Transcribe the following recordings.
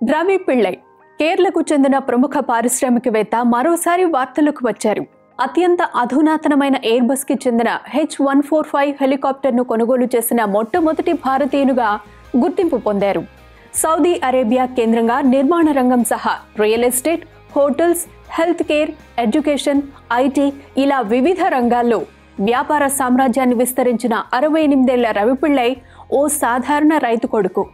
ద్రవి పిళ్ళై కేరళకు చెందిన ప్రముఖ పారిశ్రామికవేత్త మరోసారి వార్తలకు వచ్చారు అత్యంత అధునాతనమైన ఎయిర్ బస్ కి చెందిన H one four five helicopter ను కొనుగోలు చేసిన మొట్టమొదటి భారతీయునిగా గుర్తింపు పొందారు సౌదీ అరేబియా కేంద్రంగా నిర్మాణ రంగం సహా real estate hotels health care education IT ఇలా వివిధ రంగాల్లో వ్యాపార సామ్రాజ్యాన్ని విస్తరించిన అరవై ఎనిమిదేళ్ల రవిపిళ్ళై ఓ సాధారణ రైతు కొడుకు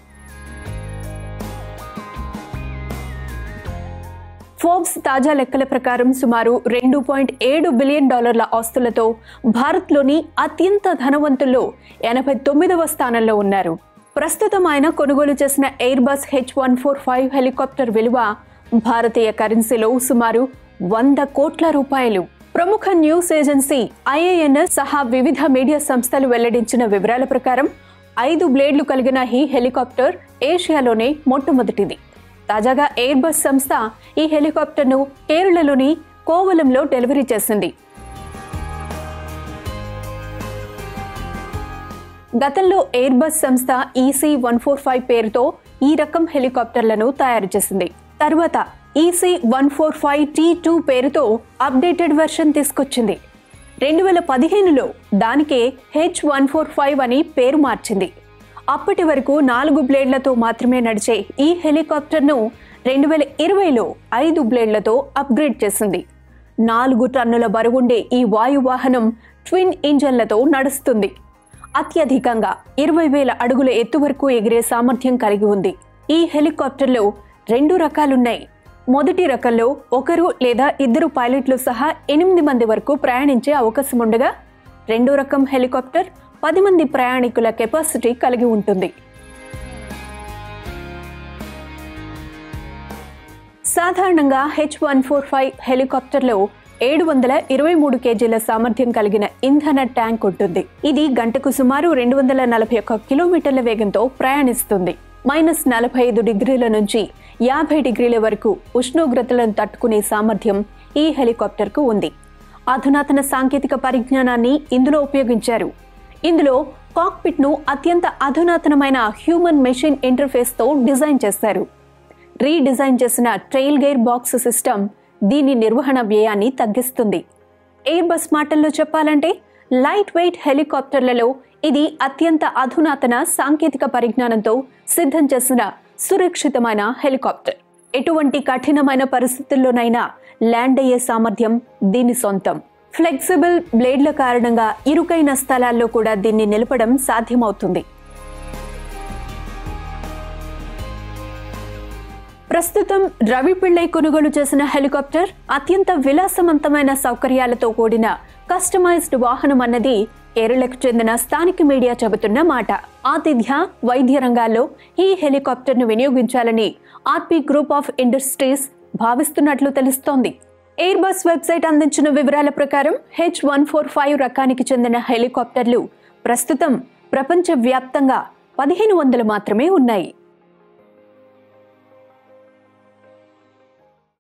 ఫోర్బ్స్ తాజా లెక్కల ప్రకారం సుమారు రెండు పాయింట్ ఏడు బిలియన్ డాలర్ల ఆస్తులతో భారత్లోని అత్యంత ధనవంతుల్లో ఎనభై తొమ్మిదవ స్థానంలో ఉన్నారు ప్రస్తుతం ఆయన కొనుగోలు చేసిన Airbus H one four five helicopter విలువ భారతీయ కరెన్సీలో సుమారు వంద కోట్ల రూపాయలు ప్రముఖ న్యూస్ ఏజెన్సీ ఐఏఎన్ఎస్ సహా వివిధ మీడియా సంస్థలు వెల్లడించిన వివరాల ప్రకారం ఐదు బ్లేడ్లు కలిగిన ఈ హెలికాప్టర్ ఏషియాలోనే మొట్టమొదటిది తాజాగా ఎయిర్ బస్ సంస్థ ఈ హెలికాప్టర్ను కేరళలోని కోవలంలో డెలివరీ చేసింది గతంలో ఎయిర్ బస్ సంస్థ ఈసీ వన్ ఫోర్ ఫైవ్ పేరుతో ఈ రకం హెలికాప్టర్లను తయారు చేసింది తర్వాత EC one four five T two పేరుతో అప్డేటెడ్ వెర్షన్ తీసుకొచ్చింది రెండు వేల పదిహేనులో దానికే హెచ్ వన్ ఫోర్ ఫైవ్ అని పేరు మార్చింది అప్పటి వరకు నాలుగు బ్లేడ్లతో మాత్రమే నడిచే ఈ హెలికాప్టర్ను రెండు వేల ఇరవైలో ఐదు బ్లేడ్లతో అప్గ్రేడ్ చేసింది నాలుగు టన్నుల బరువుండే ఈ వాయు వాహనం ట్విన్ ఇంజన్లతో నడుస్తుంది అత్యధికంగా ఇరవై వేల అడుగుల ఎత్తు వరకు ఎగిరే సామర్థ్యం కలిగి ఉంది ఈ హెలికాప్టర్లో రెండు రకాలున్నాయి మొదటి రకంలో ఒకరు లేదా ఇద్దరు పైలట్లు సహా ఎనిమిది మంది వరకు ప్రయాణించే అవకాశం ఉండగా రెండో రకం హెలికాప్టర్ పది మంది ప్రయాణికుల కెపాసిటీ కలిగి ఉంటుంది సాధారణంగా హెచ్ వన్ ఫోర్ ఫైవ్ హెలికాప్టర్లో ఏడు వందల ఇరవై మూడు కేజీల సామర్థ్యం కలిగిన ఇంధన ట్యాంక్ ఉంటుంది ఇది గంటకు సుమారు రెండు వందల నలభై ఒక్క కిలోమీటర్ల వేగంతో ప్రయాణిస్తుంది మైనస్ నలభై ఐదు డిగ్రీల నుంచి యాభై డిగ్రీల వరకు ఉష్ణోగ్రతలను తట్టుకునే సామర్థ్యం ఈ హెలికాప్టర్కు ఉంది అధునాతన సాంకేతిక పరిజ్ఞానాన్ని ఇందులో ఉపయోగించారు ఇందులో కాక్పిట్ ను అత్యంత అధునాతనమైన హ్యూమన్ మెషిన్ ఇంటర్ఫేస్ తో డిజైన్ చేశారు రీడిజైన్ చేసిన ట్రైల్ గైర్ బాక్స్ సిస్టమ్ దీని నిర్వహణ వ్యయాన్ని తగ్గిస్తుంది ఎయిర్ బస్ మాటల్లో చెప్పాలంటే లైట్ వెయిట్ హెలికాప్టర్లలో ఇది అత్యంత అధునాతన సాంకేతిక పరిజ్ఞానంతో సిద్ధం చేసిన సురక్షితమైన హెలికాప్టర్ ఎటువంటి కఠినమైన పరిస్థితుల్లోనైనా ల్యాండ్ అయ్యే సామర్థ్యం దీని సొంతం ఫ్లెక్సిబుల్ బ్లేడ్ల కారణంగా ఇరుకైన స్థలాల్లో కూడా దీన్ని నిలపడం సాధ్యమవుతుంది ప్రస్తుతం రవి పిళ్ళై కొనుగోలు చేసిన హెలికాప్టర్ అత్యంత విలాసవంతమైన సౌకర్యాలతో కూడిన కస్టమైజ్డ్ వాహనం అన్నది కేరళకు చెందిన స్థానిక మీడియా చెబుతున్న మాట ఆతిథ్య వైద్య రంగాల్లో ఈ హెలికాప్టర్ ను వినియోగించాలని ఆర్పి గ్రూప్ ఆఫ్ ఇండస్ట్రీస్ భావిస్తున్నట్లు తెలుస్తోంది ఎయిర్ బస్ వెబ్సైట్ అందించిన వివరాల ప్రకారం హెచ్ వన్ ఫోర్ ఫైవ్ రకానికి చెందిన హెలికాప్టర్లు ప్రస్తుతం ప్రపంచవ్యాప్తంగా పదిహేను వందలు మాత్రమే ఉన్నాయి